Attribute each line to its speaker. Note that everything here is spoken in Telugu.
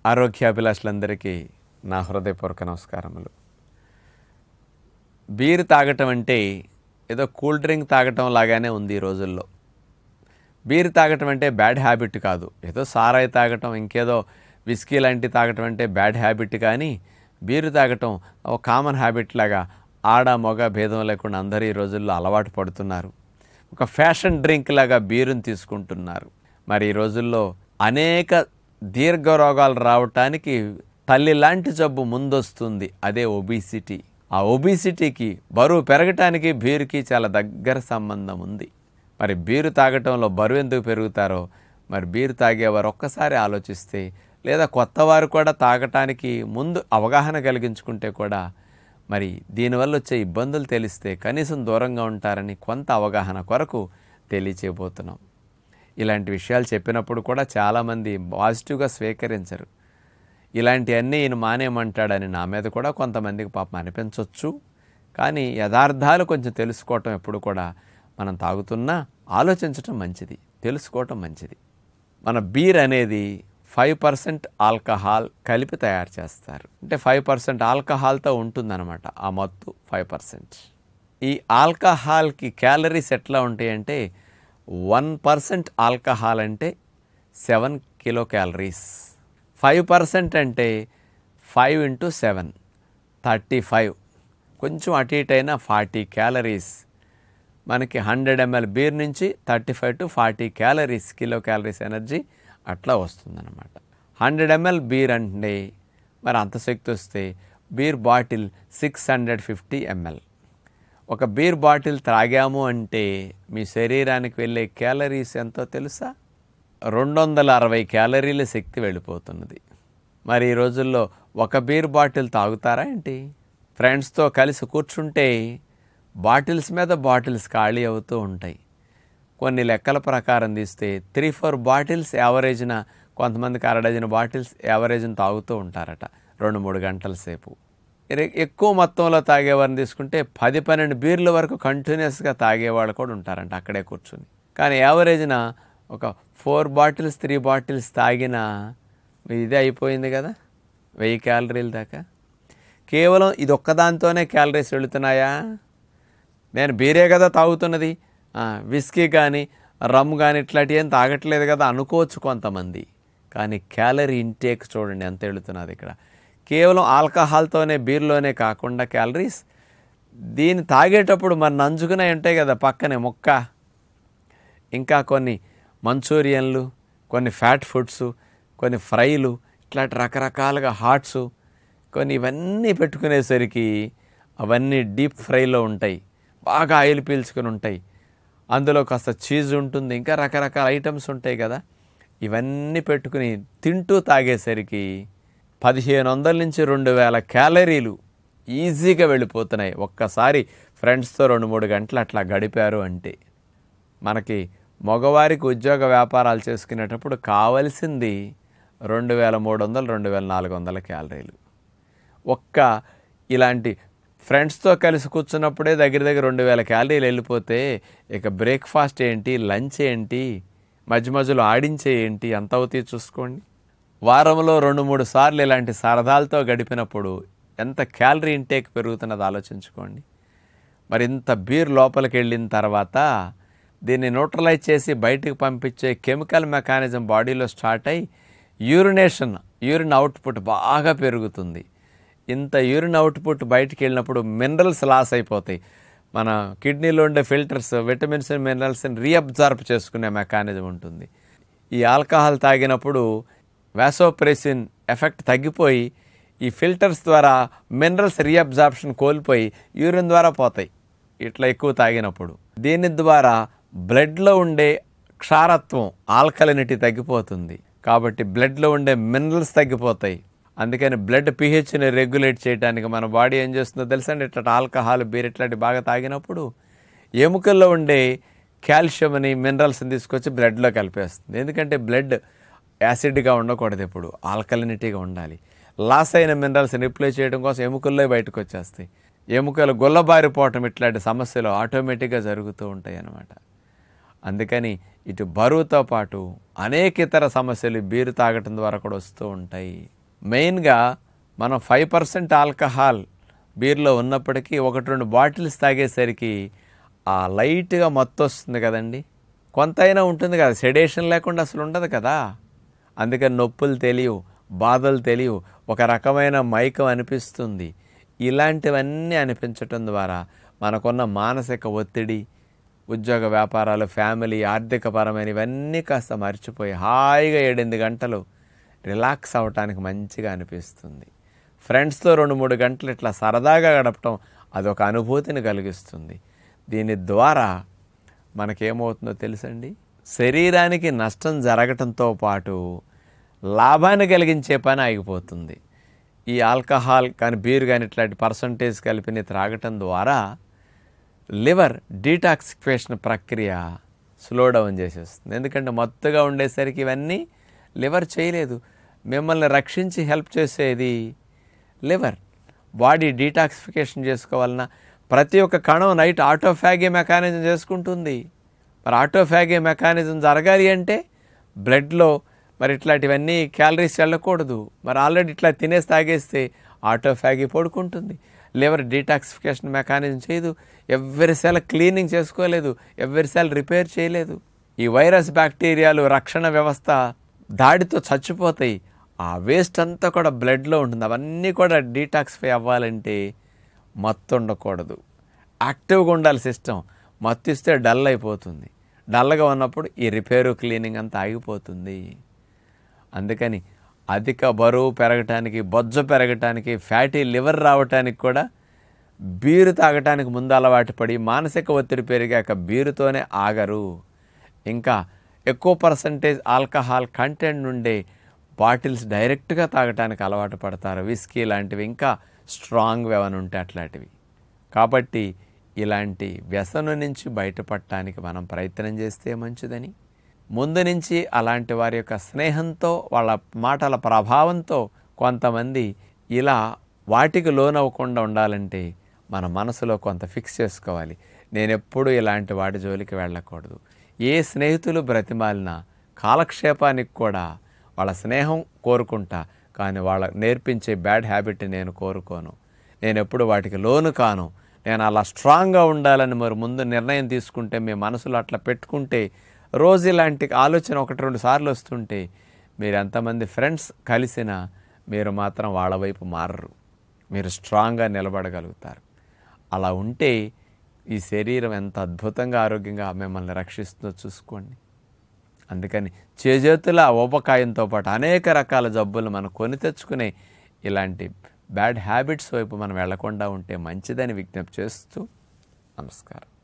Speaker 1: ఆరోగ్యాభిలాషులందరికీ నా హృదయపూర్వక నమస్కారములు బీర్ తాగటం అంటే ఏదో కూల్ డ్రింక్ తాగటం లాగానే ఉంది ఈ రోజుల్లో బీర్ తాగటం అంటే బ్యాడ్ హ్యాబిట్ కాదు ఏదో సారాయి తాగటం ఇంకేదో విస్కీ లాంటి తాగటం అంటే బ్యాడ్ హ్యాబిట్ కానీ బీరు తాగటం ఒక కామన్ హ్యాబిట్ లాగా ఆడ మగ భేదం లేకుండా అందరూ ఈ రోజుల్లో అలవాటు పడుతున్నారు ఒక ఫ్యాషన్ డ్రింక్ లాగా బీరుని తీసుకుంటున్నారు మరి ఈ రోజుల్లో అనేక దీర్ఘ రోగాలు రావటానికి తల్లి లాంటి జబ్బు ముందొస్తుంది అదే ఒబిసిటీ ఆ ఒబిసిటీకి బరువు పెరగటానికి బీరుకి చాలా దగ్గర సంబంధం ఉంది మరి బీరు తాగటంలో బరువు ఎందుకు పెరుగుతారో మరి బీరు తాగేవారు ఒక్కసారి ఆలోచిస్తే లేదా కొత్త వారు కూడా తాగటానికి ముందు అవగాహన కలిగించుకుంటే కూడా మరి దీనివల్ల వచ్చే ఇబ్బందులు తెలిస్తే కనీసం దూరంగా ఉంటారని కొంత అవగాహన కొరకు తెలియచేయబోతున్నాం ఇలాంటి విషయాలు చెప్పినప్పుడు కూడా చాలామంది పాజిటివ్గా స్వీకరించరు ఇలాంటివన్నీ ఈయన మానేయమంటాడని నా మీద కూడా కొంతమందికి పాపం అనిపించవచ్చు కానీ యథార్థాలు కొంచెం తెలుసుకోవటం ఎప్పుడు కూడా మనం తాగుతున్నా ఆలోచించటం మంచిది తెలుసుకోవటం మంచిది మన బీర్ అనేది ఫైవ్ పర్సెంట్ ఆల్కహాల్ కలిపి తయారు చేస్తారు అంటే ఫైవ్ పర్సెంట్ ఆల్కహాల్తో ఉంటుందన్నమాట ఆ మత్తు ఫైవ్ పర్సెంట్ ఈ ఆల్కహాల్కి క్యాలరీస్ ఎట్లా ఉంటాయంటే వన్ పర్సెంట్ ఆల్కహాల్ అంటే seven kilo calories five percent అంటే five into seven thirty five కొంచెం అటు ఇటు అయినా ఫార్టీ క్యాలరీస్ మనకి హండ్రెడ్ ఎంఎల్ బీర్ నుంచి thirty five to forty calories kilo calories energy అట్లా వస్తుందన్నమాట హండ్రెడ్ ఎంఎల్ బీర్ అంటే మరి అంత శక్తి వస్తే beer bottle six hundred fifty ML ఒక బీర్ బాటిల్ త్రాగాము అంటే మీ శరీరానికి వెళ్ళే క్యాలరీస్ ఎంతో తెలుసా రెండు వందల అరవై క్యాలరీల శక్తి వెళ్ళిపోతున్నది మరి ఈ రోజుల్లో ఒక బీర్ బాటిల్ తాగుతారా ఏంటి ఫ్రెండ్స్తో కలిసి కూర్చుంటే బాటిల్స్ మీద బాటిల్స్ ఖాళీ అవుతూ ఉంటాయి కొన్ని లెక్కల ప్రకారం తీస్తే త్రీ ఫోర్ బాటిల్స్ యావరేజ్న కొంతమందికి అరడజన బాటిల్స్ యావరేజ్న తాగుతూ ఉంటారట రెండు మూడు గంటల సేపు ఎర- ఎక్కువ మొత్తంలో తాగేవారిని తీసుకుంటే పది పన్నెండు బీర్ల వరకు కంటిన్యూస్గా తాగేవాళ్ళు కూడా ఉంటారంట అక్కడే కూర్చుని కానీ యావరేజ్న ఒక ఫోర్ బాటిల్స్ త్రీ బాటిల్స్ తాగిన ఇదే అయిపోయింది కదా వెయ్యి క్యాలరీల దాకా కేవలం ఇది ఒక్కదాంతోనే క్యాలరీస్ వెళుతున్నాయా నేను బీరే కదా తాగుతున్నది ఆ, విస్కీ కానీ రమ్ కానీ ఇట్లాంటివి ఏం తాగట్లేదు కదా అనుకోవచ్చు కొంతమంది కానీ క్యాలరీ ఇంటేక్ చూడండి ఎంత వెళుతున్నది ఇక్కడ కేవలం ఆల్కహాల్తోనే బీర్లోనే కాకుండా క్యాలరీస్ దీన్ని తాగేటప్పుడు మరి నంజుకునే ఉంటాయి కదా పక్కనే మొక్క ఇంకా కొన్ని మంచూరియన్లు కొన్ని ఫ్యాట్ ఫుడ్స్ కొన్ని ఫ్రైలు ఇట్లాంటి రకరకాలుగా హాట్స్ కొన్ని ఇవన్నీ పెట్టుకునేసరికి అవన్నీ డీప్ ఫ్రైలో ఉంటాయి బాగా ఆయిల్ పీల్చుకొని ఉంటాయి అందులో కాస్త చీజ్ ఉంటుంది ఇంకా రకరకాల ఐటమ్స్ ఉంటాయి కదా ఇవన్నీ పెట్టుకుని తింటూ తాగేసరికి పదిహేను వందల నుంచి రెండు వేల క్యాలరీలు ఈజీగా వెళ్ళిపోతున్నాయి ఒక్కసారి ఫ్రెండ్స్తో రెండు మూడు గంటలు అట్లా గడిపారు అంటే మనకి మగవారికి ఉద్యోగ వ్యాపారాలు చేసుకునేటప్పుడు కావలసింది రెండు వేల మూడు వందలు రెండు వేల నాలుగు వందల క్యాలరీలు ఒక్క ఇలాంటి ఫ్రెండ్స్తో కలిసి కూర్చున్నప్పుడే దగ్గర దగ్గర రెండు వేల క్యాలరీలు వెళ్ళిపోతే ఇక బ్రేక్ఫాస్ట్ ఏంటి లంచ్ ఏంటి మధ్య మధ్యలో ఆడించే ఏంటి ఎంత అవుతాయి చూసుకోండి వారంలో రెండు మూడు సార్లు ఇలాంటి సరదాలతో గడిపినప్పుడు ఎంత క్యాలరీ ఇంటేక్ పెరుగుతున్నది ఆలోచించుకోండి మరి ఇంత బీర్ లోపలికి వెళ్ళిన తర్వాత దీన్ని న్యూట్రలైజ్ చేసి బయటికి పంపించే కెమికల్ మెకానిజం బాడీలో స్టార్ట్ అయ్యి యూరినేషన్ యూరిన్ అవుట్పుట్ బాగా పెరుగుతుంది ఇంత యూరిన్ అవుట్పుట్ బయటికి వెళ్ళినప్పుడు మినరల్స్ లాస్ అయిపోతాయి మన కిడ్నీలో ఉండే ఫిల్టర్స్ విటమిన్స్ మినరల్స్ని రీఅబ్జార్బ్ చేసుకునే మెకానిజం ఉంటుంది ఈ ఆల్కహాల్ తాగినప్పుడు వాసోప్రెసిన్ ఎఫెక్ట్ తగ్గిపోయి ఈ ఫిల్టర్స్ ద్వారా మినరల్స్ రీఅబ్జార్ప్షన్ కోల్పోయి యూరిన్ ద్వారా పోతాయి ఇట్లా ఎక్కువ తాగినప్పుడు దీని ద్వారా బ్లడ్లో ఉండే క్షారత్వం ఆల్కలినిటీ తగ్గిపోతుంది కాబట్టి బ్లడ్లో ఉండే మినరల్స్ తగ్గిపోతాయి అందుకని బ్లడ్ పిహెచ్ని రెగ్యులేట్ చేయడానికి మన బాడీ ఏం చేస్తుందో తెలుసండి ఇట్లా ఆల్కహాల్ బీర్ ఇట్లాంటి బాగా తాగినప్పుడు ఎముకల్లో ఉండే కాల్షియంని మినరల్స్ని తీసుకొచ్చి బ్లడ్లో కలిపేస్తుంది ఎందుకంటే బ్లడ్ యాసిడ్గా ఉండకూడదు ఎప్పుడు ఆల్కలినిటీగా ఉండాలి లాస్ అయిన మినరల్స్ని రిప్లై చేయడం కోసం ఎముకల్లో బయటకు వచ్చేస్తాయి ఎముకలు గుల్లబారిపోవటం ఇట్లాంటి సమస్యలు ఆటోమేటిక్గా జరుగుతూ ఉంటాయి అన్నమాట అందుకని ఇటు బరువుతో పాటు అనేక ఇతర సమస్యలు ఈ బీరు తాగటం ద్వారా కూడా వస్తూ ఉంటాయి మెయిన్గా మనం ఫైవ్ పర్సెంట్ ఆల్కహాల్ బీర్లో ఉన్నప్పటికీ ఒకటి రెండు బాటిల్స్ తాగేసరికి ఆ లైట్గా మత్తు వస్తుంది కదండి కొంతైనా ఉంటుంది కదా సెడేషన్ లేకుండా అసలు ఉండదు కదా అందుకని నొప్పులు తెలియవు బాధలు తెలియవు ఒక రకమైన మైకం అనిపిస్తుంది ఇలాంటివన్నీ అనిపించటం ద్వారా మనకున్న మానసిక ఒత్తిడి ఉద్యోగ వ్యాపారాలు ఫ్యామిలీ ఆర్థికపరమైన ఇవన్నీ కాస్త మర్చిపోయి హాయిగా ఏడెనిమిది గంటలు రిలాక్స్ అవ్వటానికి మంచిగా అనిపిస్తుంది ఫ్రెండ్స్తో రెండు మూడు గంటలు ఇట్లా సరదాగా గడపటం అదొక అనుభూతిని కలిగిస్తుంది దీని ద్వారా మనకేమవుతుందో తెలుసండి శరీరానికి నష్టం జరగటంతో పాటు లాభాన్ని కలిగించే పని ఆగిపోతుంది ఈ ఆల్కహాల్ కానీ బీర్ కానీ ఇట్లాంటి పర్సంటేజ్ కలిపిని త్రాగటం ద్వారా లివర్ డీటాక్సిఫికేషన్ ప్రక్రియ స్లో డౌన్ చేసేస్తుంది ఎందుకంటే మత్తుగా ఉండేసరికి ఇవన్నీ లివర్ చేయలేదు మిమ్మల్ని రక్షించి హెల్ప్ చేసేది లివర్ బాడీ డీటాక్సిఫికేషన్ చేసుకోవాలన్నా ప్రతి ఒక్క కణం నైట్ ఆటోఫాగే మెకానిజం చేసుకుంటుంది మరి ఆటోఫాగే మెకానిజం జరగాలి అంటే బ్లడ్లో మరి ఇట్లాంటివన్నీ క్యాలరీస్ వెళ్ళకూడదు మరి ఆల్రెడీ ఇట్లా తినేసి తాగేస్తే ఆటోఫాగి పడుకుంటుంది లివర్ డీటాక్సిఫికేషన్ మెకానిజం చేయదు ఎవరి సెల్ క్లీనింగ్ చేసుకోలేదు ఎవరి సెల్ రిపేర్ చేయలేదు ఈ వైరస్ బ్యాక్టీరియాలు రక్షణ వ్యవస్థ దాడితో చచ్చిపోతాయి ఆ వేస్ట్ అంతా కూడా బ్లడ్లో ఉంటుంది అవన్నీ కూడా డీటాక్సిఫై అవ్వాలంటే మత్తు ఉండకూడదు యాక్టివ్గా ఉండాలి సిస్టమ్ మత్తు ఇస్తే డల్ అయిపోతుంది డల్గా ఉన్నప్పుడు ఈ రిపేరు క్లీనింగ్ అంతా ఆగిపోతుంది అందుకని అధిక బరువు పెరగటానికి బొజ్జ పెరగటానికి ఫ్యాటీ లివర్ రావటానికి కూడా బీరు తాగటానికి ముందు అలవాటు పడి మానసిక ఒత్తిడి పెరిగాక బీరుతోనే ఆగరు ఇంకా ఎక్కువ పర్సంటేజ్ ఆల్కహాల్ కంటెంట్ నుండే బాటిల్స్ డైరెక్ట్గా తాగటానికి అలవాటు పడతారు విస్కీ లాంటివి ఇంకా స్ట్రాంగ్ ఏమైనా ఉంటే అట్లాంటివి కాబట్టి ఇలాంటి వ్యసనం నుంచి బయటపడటానికి మనం ప్రయత్నం చేస్తే మంచిదని ముందు నుంచి అలాంటి వారి యొక్క స్నేహంతో వాళ్ళ మాటల ప్రభావంతో కొంతమంది ఇలా వాటికి లోనవ్వకుండా ఉండాలంటే మన మనసులో కొంత ఫిక్స్ చేసుకోవాలి నేను ఎప్పుడూ ఇలాంటి వాటి జోలికి వెళ్ళకూడదు ఏ స్నేహితులు బ్రతిమాలినా కాలక్షేపానికి కూడా వాళ్ళ స్నేహం కోరుకుంటా కానీ వాళ్ళ నేర్పించే బ్యాడ్ హ్యాబిట్ నేను కోరుకోను నేను ఎప్పుడు వాటికి లోను కాను నేను అలా స్ట్రాంగ్గా ఉండాలని మరి ముందు నిర్ణయం తీసుకుంటే మీ మనసులో అట్లా పెట్టుకుంటే రోజు ఇలాంటి ఆలోచన ఒకటి రెండు సార్లు వస్తుంటే మీరు ఎంతమంది ఫ్రెండ్స్ కలిసినా మీరు మాత్రం వాళ్ళ వైపు మారరు మీరు స్ట్రాంగ్గా నిలబడగలుగుతారు అలా ఉంటే ఈ శరీరం ఎంత అద్భుతంగా ఆరోగ్యంగా మిమ్మల్ని రక్షిస్తుందో చూసుకోండి అందుకని చేజేతుల ఊబకాయంతో పాటు అనేక రకాల జబ్బులు మనం కొని తెచ్చుకునే ఇలాంటి బ్యాడ్ హ్యాబిట్స్ వైపు మనం వెళ్లకుండా ఉంటే మంచిదని విజ్ఞప్తి చేస్తూ నమస్కారం